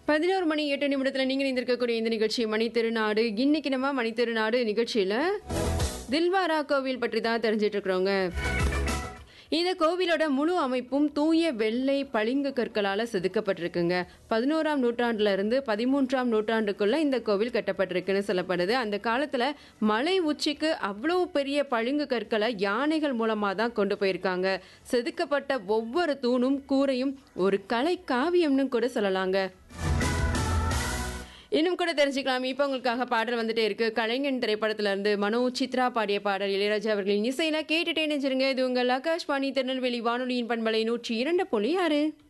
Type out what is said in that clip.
பதினோரு மணி எட்டு நிமிடத்தில் நீங்கள் இருந்திருக்கக்கூடிய இந்த நிகழ்ச்சி மணி திருநாடு இன்னைக்கு நம்ம மணி திருநாடு நிகழ்ச்சியில் தில்வாரா கோவில் பற்றி தான் தெரிஞ்சிட்டு இருக்கிறோங்க இந்த கோவிலோட முழு அமைப்பும் தூய வெள்ளை பளிங்கு கற்களால் செதுக்கப்பட்டிருக்குங்க பதினோராம் நூற்றாண்டுல இருந்து பதிமூன்றாம் நூற்றாண்டுக்குள்ள இந்த கோவில் கட்டப்பட்டிருக்குன்னு சொல்லப்படுது அந்த காலத்துல மலை உச்சிக்கு அவ்வளவு பெரிய பளிங்கு கற்களை யானைகள் மூலமா தான் கொண்டு போயிருக்காங்க செதுக்கப்பட்ட ஒவ்வொரு தூணும் கூரையும் ஒரு கலை காவியம்னு கூட சொல்லலாங்க இன்னும் கூட தெரிஞ்சுக்கலாம் இப்போ உங்களுக்காக பாடல் வந்துட்டே இருக்கு கலைஞன் திரைப்படத்துல இருந்து மனோ சித்ரா பாடிய பாடல் இளையராஜா அவர்களின் இசையில கேட்டுட்டே நினைச்சிருங்க இது உங்கள் ஆகாஷ்வாணி திருநெல்வேலி வானொலியின் பண்பலை நூற்றி இரண்டு புள்ளி ஆறு